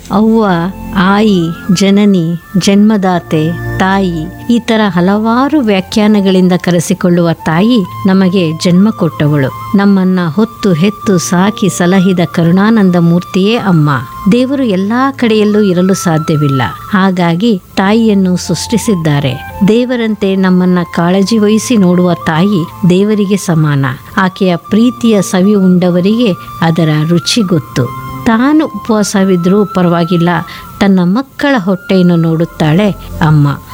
ಅವ್ವ ಆಯಿ ಜನನಿ ಜನ್ಮದಾತೆ ತಾಯಿ ಈ ತರ ಹಲವಾರು ವ್ಯಾಖ್ಯಾನಗಳಿಂದ ಕರೆಸಿಕೊಳ್ಳುವ ತಾಯಿ ನಮಗೆ ಜನ್ಮ ಕೊಟ್ಟವಳು ನಮ್ಮನ್ನ ಹೊತ್ತು ಹೆತ್ತು ಸಾಕಿ ಸಲಹಿದ ಕರುಣಾನಂದ ಮೂರ್ತಿಯೇ ಅಮ್ಮ ದೇವರು ಎಲ್ಲಾ ಕಡೆಯಲ್ಲೂ ಇರಲು ಸಾಧ್ಯವಿಲ್ಲ ಹಾಗಾಗಿ ತಾಯಿಯನ್ನು ಸೃಷ್ಟಿಸಿದ್ದಾರೆ ದೇವರಂತೆ ನಮ್ಮನ್ನ ಕಾಳಜಿ ವಹಿಸಿ ನೋಡುವ ತಾಯಿ ದೇವರಿಗೆ ಸಮಾನ ಆಕೆಯ ಪ್ರೀತಿಯ ಸವಿ ಉಂಡವರಿಗೆ ಅದರ ರುಚಿ ಗೊತ್ತು ತಾನು ಉಪವಾಸವಿದ್ರೂ ಪರವಾಗಿಲ್ಲ ತನ್ನ ಮಕ್ಕಳ ಹೊಟ್ಟೆಯನ್ನು ನೋಡುತ್ತಾಳೆ ಅಮ್ಮ